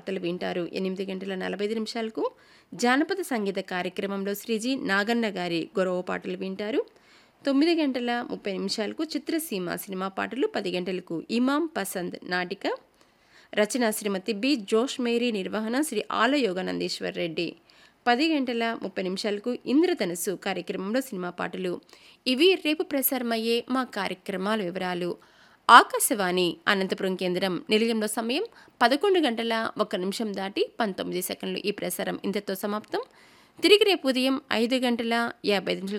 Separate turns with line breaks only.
వార్తలు వింటారు ఎనిమిది గంటల నలభై ఐదు నిమిషాలకు జానపద సంగీత కార్యక్రమంలో శ్రీజీ నాగన్న గారి గొరవ పాటలు వింటారు తొమ్మిది గంటల ముప్పై నిమిషాలకు చిత్రసీమ సినిమా పాటలు పది గంటలకు ఇమాం పసంద్ నాటిక రచన శ్రీమతి బి జోష్ మేరీ నిర్వహణ శ్రీ ఆల యోగానందీశ్వర్ రెడ్డి పది గంటల ముప్పై నిమిషాలకు ఇంద్రధనుసు కార్యక్రమంలో సినిమా పాటలు ఇవి రేపు ప్రసారమయ్యే మా కార్యక్రమాల వివరాలు ఆకాశవాణి అనంతపురం కేంద్రం నిలయంలో సమయం పదకొండు గంటల ఒక్క నిమిషం దాటి పంతొమ్మిది సెకండ్లు ఈ ప్రసారం ఇంతతో సమాప్తం తిరిగి రేపు ఉదయం ఐదు గంటల యాభై ఐదు నిమిషాలకు